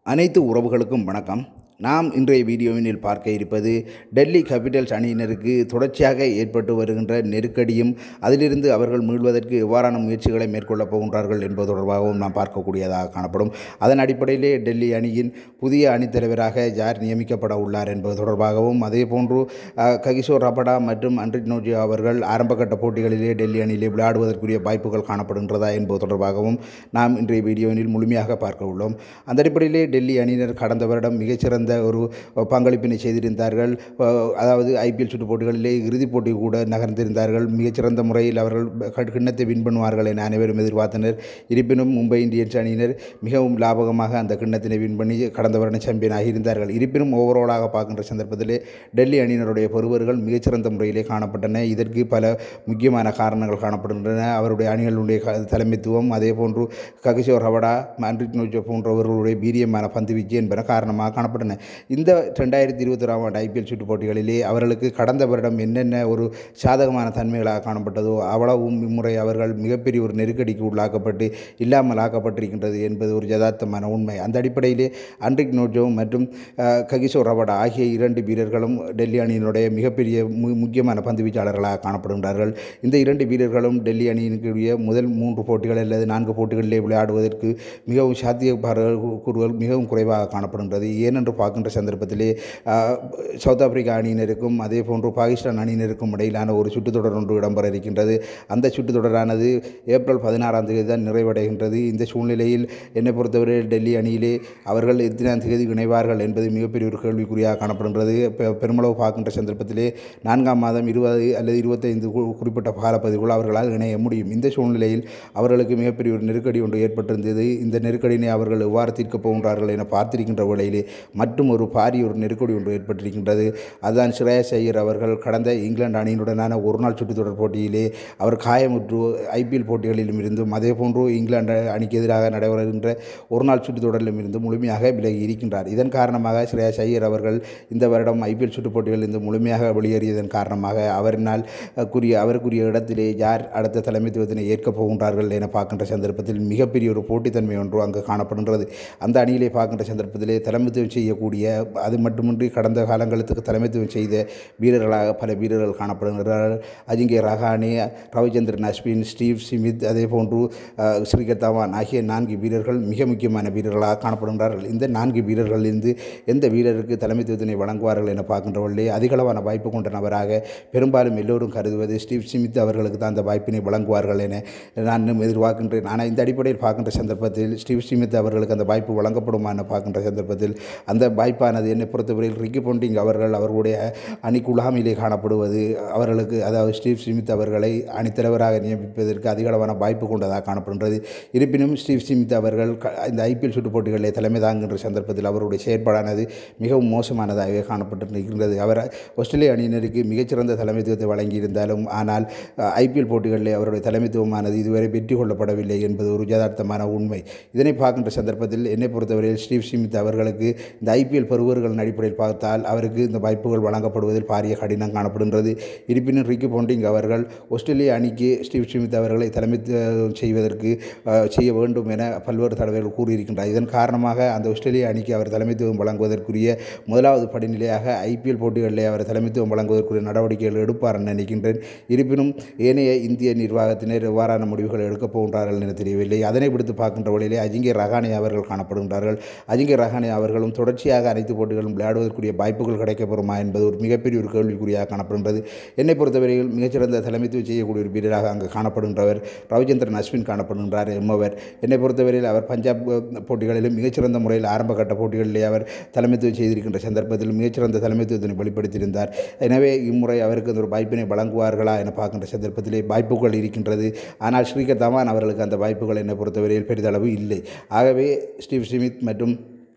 அனைத்து உறவுகளுக்கும் வணக்கம் நாம் இன்றைய வீடியோவினில் பார்க்க இருப்பது டெல்லி கேபிட்டல்ஸ் அணியினருக்கு தொடர்ச்சியாக ஏற்பட்டு வருகின்ற நெருக்கடியும் அதிலிருந்து அவர்கள் மீள்வதற்கு எவ்வாறான முயற்சிகளை மேற்கொள்ளப் போகின்றார்கள் என்பது தொடர்பாகவும் நாம் பார்க்கக்கூடியதாக காணப்படும் அதன் அடிப்படையிலே டெல்லி அணியின் புதிய அணித்தலைவராக யார் நியமிக்கப்பட உள்ளார் என்பது தொடர்பாகவும் அதே போன்று அஹ், ககிஷோர் ரபடா மற்றும் அன்ரிட் நோஜி அவர்கள் ஆரம்பகட்ட போட்டிகளிலே டெல்லி அணியிலே விளையாடுவதற்குரிய வாய்ப்புகள் காணப்படுகின்றதா என்பது தொடர்பாகவும் நாம் இன்றைய வீடியோவில் முழுமையாக பார்க்க உள்ளோம் அந்த அடிப்படையிலே டெல்லி அணியினர் கடந்த வருடம் மிகச்சிறந்த ஒரு பங்களிப்பினை செய்திருந்தார்கள் அஹ், அதாவது ஐபிஎல் சுற்று போட்டிகளிலே இறுதிப் போட்டி கூட நகர்ந்திருந்தார்கள் மிகச்சிறந்த முறையில் அவர்கள் க- கிண்ணத்தை வின் பண்ணுவார்கள் என அனைவரும் எதிர்பார்த்தனர் இருப்பினும் மும்பை இந்தியன்ஸ் அணியினர் மிகவும் லாபகமாக அந்த கிண்ணத்தினை வின் பண்ணி கடந்த வருடம் சாம்பியன் ஆகியிருந்தார்கள் இருப்பினும் ஓவராலாக பார்க்கின்ற சந்தர்ப்பத்திலே டெல்லி அணியினருடைய பொறுவர்கள் மிகச்சிறந்த முறையிலே காணப்பட்டன இதற்கு பல முக்கியமான காரணங்கள் காணப்படுகின்றன அவருடைய அணிகளுடைய க- தலைமைத்துவம் அதே போன்று ககிஷோர் ஹவடா அன்ரிட் நோஜோ போன்றவர்களுடைய வீரியமான பந்து வீச்சு என்பன காரணமாக காணப்பட்டன இந்த ரெண்டாயிரத்தி இருபத்தொராம் ஆண்டு ஐபிஎல் சுற்றுப் போட்டிகளிலே அவர்களுக்கு கடந்த வருடம் என்னென்ன ஒரு சாதகமான தன்மைகளாக காணப்பட்டதோ அவ்வளவும் இம்முறை அவர்கள் மிகப்பெரிய ஒரு நெருக்கடிக்கு உள்ளாக்கப்பட்டு இல்லாமல் ஆக்கப்பட்டிருக்கின்றது என்பது ஒரு யதார்த்தமான உண்மை அந்த அடிப்படையிலே அன்ரிக் நோஜோ மற்றும் அஹ், ககிஷோர் ரவடா ஆகிய இரண்டு வீரர்களும் டெல்லி அணியினுடைய மிகப்பெரிய மு முக்கியமான பந்து வீச்சாளர்களாக காணப்படுகின்றார்கள் இந்த இரண்டு வீரர்களும் டெல்லி அணியினுடைய முதல் மூன்று போட்டிகள் அல்லது நான்கு போட்டிகளிலே விளையாடுவதற்கு மிகவும் சாத்தியக்கூறுகள் மிகவும் குறைவாக காணப்படுகின்றது ஏனென்று பார்க்கின்ற சந்தர்ப்பத்திலே அஹ், சவுத் ஆப்பிரிக்கா அணியினருக்கும் அதே போன்று பாகிஸ்தான் அணியினருக்கும் இடையிலான ஒரு சுற்றுத்தொடர் ஒன்று இடம்பெற இருக்கின்றது அந்த சுற்றுத்தொடரானது ஏப்ரல் பதினாறாம் தேதி தான் நிறைவடைகின்றது இந்த சூழ்நிலையில் என்னை பொறுத்தவரை டெல்லி அணியிலே அவர்கள் எத்தனாம் தேதி இணைவார்கள் என்பது மிகப்பெரிய ஒரு கேள்விக்குறியாக காணப்படுகின்றது பெ- பெருமளவு பார்க்கின்ற சந்தர்ப்பத்திலே நான்காம் மாதம் இருபது அல்லது இருபத்தைந்து கு- குறிப்பிட்ட காலப்பகுதிக்குள் அவர்களால் இணைய முடியும் இந்த சூழ்நிலையில் அவர்களுக்கு மிகப்பெரிய ஒரு நெருக்கடி ஒன்று ஏற்பட்டிருந்தது இந்த நெருக்கடியினை அவர்கள் எவ்வாறு தீர்க்கப் போகின்றார்கள் என பார்த்திருக்கின்ற வேளையிலே மற்றும் ஒரு பாரிய ஒரு நெருக்கடி ஒன்று ஏற்பட்டிருக்கின்றது அதுதான் ஸ்ரேயஸ் ஐயர் அவர்கள் கடந்த இங்கிலாந்து அணியினுடனான ஒருநாள் சுற்றுத்தொடர் போட்டியிலே அவர் காயமுற்று ஐபிஎல் போட்டிகளிலும் இருந்தும் அதே போன்று இங்கிலாந்து அணிக்கு எதிராக நடைபெறுகின்ற ஒருநாள் சுற்றுத்தொடரிலும் இருந்து முழுமையாக விலகி இருக்கின்றார் இதன் காரணமாக ஸ்ரேயஸ் ஐயர் அவர்கள் இந்த வருடம் ஐபிஎல் சுற்றுப் போட்டிகளில் இருந்து முழுமையாக வெளியேறியதன் காரணமாக அவரினால் அஹ், கூறிய அவருக்குரிய இடத்திலே யார் அடுத்த தலைமைத்துவத்தினை ஏற்கப் போகின்றார்கள் என பார்க்கின்ற சந்தர்ப்பத்தில் மிகப்பெரிய ஒரு போட்டித்தன்மை ஒன்று அங்கு காணப்படுகின்றது அந்த அணியிலே பார்க்கின்ற சந்தர்ப்பத்திலே தலைமைத்துவம் செய்யக்கூடிய அது மட்டுமின்றி கடந்த காலங்களுக்கு தலைமைத்துவம் செய்த வீரர்களாக பல வீரர்கள் காணப்படுகிறார்கள் அஜிங்கே ரஹானே ரவிச்சந்திரன் அஸ்வின் ஸ்டீவ் ஸ்மித் அதே போன்று அஹ், ஸ்ரீகர் தவான் ஆகிய நான்கு வீரர்கள் மிக முக்கியமான வீரர்களாக காணப்படுகின்றார்கள் இந்த நான்கு வீரர்களிலிருந்து எந்த வீரருக்கு தலைமைத்துவத்தினை வழங்குவார்கள் என பார்க்கின்றவர்களே அதிகளவான வாய்ப்பு கொண்ட நபராக பெரும்பாலும் எல்லோரும் கருதுவது ஸ்டீவ் ஸ்மித் அவர்களுக்கு தான் அந்த வாய்ப்பினை வழங்குவார்கள் என நான் இன்னும் எதிர்பார்க்கின்றேன் ஆனால் இந்த அடிப்படையில் பார்க்கின்ற சந்தர்ப்பத்தில் ஸ்டீவ் ஸ்மித் அவர்களுக்கு அந்த வாய்ப்பு வழங்கப்படுமா என பார்க்கின்ற சந்தர்ப்பத்தில் அந்த வாய்ப்பானது என்னை பொறுத்தவரையில் ரிக்கி பொண்டிங் அவர்கள் அவர்களுடைய அணிக்குழாமையிலே காணப்படுவது அவர்களுக்கு அதாவது ஸ்டீவ் ஸ்மித் அவர்களை அணித்தலைவராக நியமிப்பதற்கு அதிகளவான வாய்ப்பு கொண்டதாக காணப்படுகின்றது இருப்பினும் ஸ்டீவ் ஸ்மித் அவர்கள் க- இந்த ஐபிஎல் சுற்றுப் போட்டிகளிலே தலைமை தாங்குகின்ற சந்தர்ப்பத்தில் அவருடைய செயற்பாடானது மிகவும் மோசமானதாகவே காணப்பட்டிருக்கின்றது அவர் ஆஸ்திரேலிய அணியினருக்கு மிகச்சிறந்த தலைமைத்துவத்தை வழங்கியிருந்தாலும் ஆனால் ஐபிஎல் போட்டிகளிலே அவருடைய தலைமைத்துவமானது இதுவரை வெற்றி கொள்ளப்படவில்லை என்பது ஒரு யதார்த்தமான உண்மை இதனை பார்க்கின்ற சந்தர்ப்பத்தில் என்னை பொறுத்தவரையில் ஸ்டீவ் ஸ்மித் அவர்களுக்கு இந்த ஐபிஎல் பெறுவர்களின் அடிப்படையில் பார்த்தால் அவருக்கு இந்த வாய்ப்புகள் வழங்கப்படுவதில் பாரிய கடினம் காணப்படுகின்றது இருப்பினும் ரிக்கி பொண்டிங் அவர்கள் ஆஸ்திரேலிய அணிக்கு ஸ்டீவ் ஸ்மித் அவர்களை தலைமைத்துவம் செய்வதற்கு அஹ், செய்ய வேண்டும் என பல்வேறு தடவைகள் கூறியிருக்கின்றார் இதன் காரணமாக அந்த ஆஸ்திரேலிய அணிக்கு அவர் தலைமைத்துவம் வழங்குவதற்குரிய முதலாவது படிநிலையாக ஐபிஎல் போட்டிகளிலே அவர் தலைமைத்துவம் வழங்குவதற்குரிய நடவடிக்கைகள் எடுப்பார் என நினைக்கின்றேன் இருப்பினும் ஏனைய இந்திய நிர்வாகத்தினர் எவ்வாறான முடிவுகள் எடுக்கப் போகின்றார்கள் என தெரியவில்லை அதனை விடுத்து பார்க்கின்ற வழியிலே அஜிங்கே ரஹானே அவர்கள் காணப்படுகின்றார்கள் அஜிங்கே ரஹானே அவர்களும் தொடர்ச்சியாக அனைத்து போட்டிகளும் விளையாடுவதற்குரிய வாய்ப்புகள் கிடைக்கப்பெறுமா என்பது ஒரு மிகப்பெரிய ஒரு கேள்விக்குறியாக காணப்படுகின்றது என்னை பொறுத்தவரையில் மிகச்சிறந்த தலைமைத்துவம் செய்யக்கூடிய ஒரு வீரராக அங்கு காணப்படுகின்றவர் ரவிச்சந்திரன் அஸ்வின் காணப்படுகின்றார் எம்மவர் என்னை பொறுத்தவரையில் அவர் பஞ்சாப் அஹ், போட்டிகளிலும் மிகச்சிறந்த முறையில் ஆரம்ப கட்ட போட்டிகளிலே அவர் தலைமைத்துவம் செய்திருக்கின்ற சந்தர்ப்பத்தில் மிகச்சிறந்த தலைமைத்துவத்தினை வெளிப்படுத்தியிருந்தார் எனவே இம்முறை அவருக்கு அந்த ஒரு வாய்ப்பினை வழங்குவார்களா என பார்க்கின்ற சந்தர்ப்பத்திலே வாய்ப்புகள் இருக்கின்றது ஆனால் ஸ்ரீகர் தவான் அவர்களுக்கு அந்த வாய்ப்புகள் என்னை பொறுத்தவரையில் பெரிதளவு இல்லை ஆகவே ஸ்டீவ் ஸ்மித் மற்றும்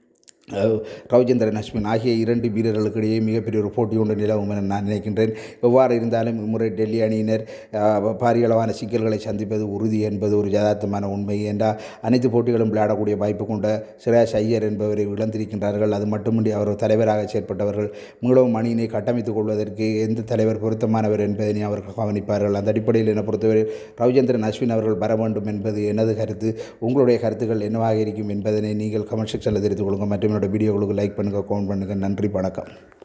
அஹ், ரவிச்சந்திரன் அஸ்வின் ஆகிய இரண்டு வீரர்களுக்கு இடையே மிகப்பெரிய ஒரு போட்டி ஒன்று நிலவும் என நான் நினைக்கின்றேன் எவ்வாறு இருந்தாலும் இம்முறை டெல்லி அணியினர் அஹ், பாரிய அளவான சிக்கல்களை சந்திப்பது உறுதி என்பது ஒரு யதார்த்தமான உண்மை என்றால் அனைத்து போட்டிகளும் விளையாடக்கூடிய வாய்ப்பு கொண்ட சிராஜ் ஐயர் என்பவரை இழந்திருக்கின்றார்கள் அது மட்டுமின்றி அவர் தலைவராக செயற்பட்டவர்கள் மீளவும் அணியினை கட்டமைத்துக் கொள்வதற்கு எந்த தலைவர் பொருத்தமானவர் என்பதனை அவர்கள் கவனிப்பார்கள் அந்த அடிப்படையில் என்னை பொறுத்தவரை ரவிச்சந்திரன் அஸ்வின் அவர்கள் வர வேண்டும் என்பது எனது கருத்து உங்களுடைய கருத்துக்கள் என்னவாக இருக்கும் என்பதனை நீங்கள் கமெண்ட் செக்ஷனில் தெரிவித்துக் கொள்ளுங்கள் மற்றும் என்னோட வீடியோகளுக்கு லைக் பண்ணுங்கள் கமெண்ட் பண்ணுங்கள் நன்றி வணக்கம்